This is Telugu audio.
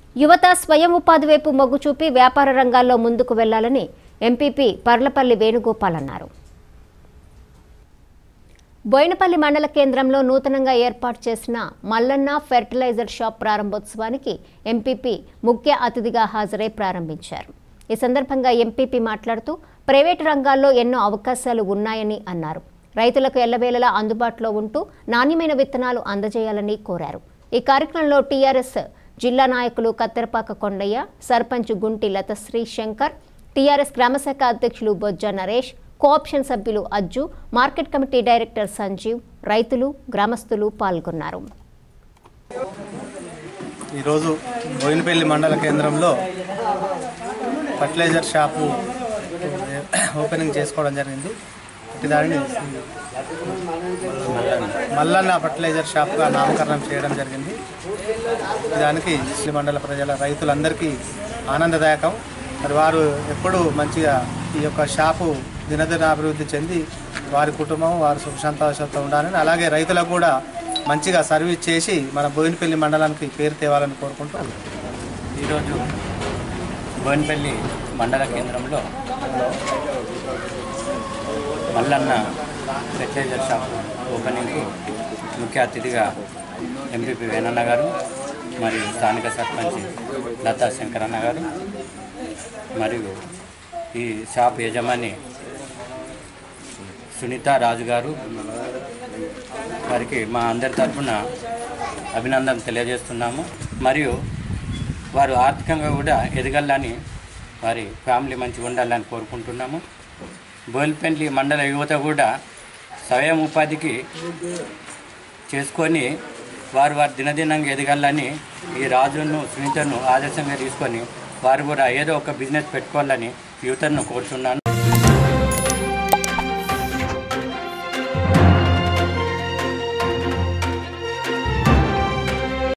యువత స్వయం ఉపాధి వైపు మొగ్గు చూపి వ్యాపార రంగాల్లో ముందుకు వెళ్లాలని ఎంపీపీ పర్లపల్లి వేణుగోపాల్ అన్నారు బోయినపల్లి మండల కేంద్రంలో నూతనంగా ఏర్పాటు చేసిన మల్లన్న ఫెర్టిలైజర్ షాప్ ప్రారంభోత్సవానికి ఎంపీపీ ముఖ్య అతిథిగా హాజరై ప్రారంభించారు ఈ సందర్భంగా ఎంపీపీ మాట్లాడుతూ ప్రైవేటు రంగాల్లో ఎన్నో అవకాశాలు ఉన్నాయని అన్నారు రైతులకు ఎల్లవేళలా అందుబాటులో ఉంటూ నాణ్యమైన విత్తనాలు అందజేయాలని కోరారు ఈ కార్యక్రమంలో టీఆర్ఎస్ జిల్లా నాయకులు కత్తెరపాక కొండయ్య సర్పంచ్ గుంటి లతశ్రీ శంకర్ టీఆర్ఎస్ గ్రామశాఖ అధ్యక్షులు బొజ్జ నరేష్ కోఆప్షన్ సభ్యులు Ajju market committee director Sanjeev రైతులు గ్రామస్తులు పాల్గొన్నారు ఈరోజు బోయినపల్లి మండల కేంద్రంలో ఫర్టిలైజర్ షాపు ఓపెనింగ్ చేసుకోవడం జరిగింది ఇటు దానిని మల్లన్న ఫర్టిలైజర్ షాప్గా నామకరణం చేయడం జరిగింది దానికి ఈ మండల ప్రజల రైతులందరికీ ఆనందదాయకం మరి వారు ఎప్పుడూ మంచిగా ఈ యొక్క షాపు దినదిన అభివృద్ధి చెంది వారి కుటుంబం వారు సుఖ సంతోషంతో ఉండాలని అలాగే రైతులకు కూడా మంచిగా సర్వీస్ చేసి మన బోయినపల్లి మండలానికి పేరు తేవాలని కోరుకుంటూ ఈరోజు బోయినపల్లి మండల కేంద్రంలో మల్లన్న ఫెర్టిలైజర్ షాప్ ఓపెనింగ్కు ముఖ్య అతిథిగా ఎంపీపీ వేణన్న గారు మరియు స్థానిక సర్పంచ్ లతా శంకరన్న గారు మరియు ఈ షాప్ యజమాని సునీత రాజు గారు వారికి మా అందరి తరఫున అభినందన తెలియజేస్తున్నాము మరియు వారు ఆర్థికంగా కూడా ఎదగాలని వారి ఫ్యామిలీ మంచిగా ఉండాలని కోరుకుంటున్నాము బోల్పెండ్లి మండల యువత కూడా స్వయం ఉపాధికి చేసుకొని వారు వారి దినదినంగా ఎదగాలని ఈ రాజును సునీతను ఆదర్శంగా తీసుకొని వారు కూడా ఏదో ఒక బిజినెస్ పెట్టుకోవాలని యువతను కోరుతున్నాను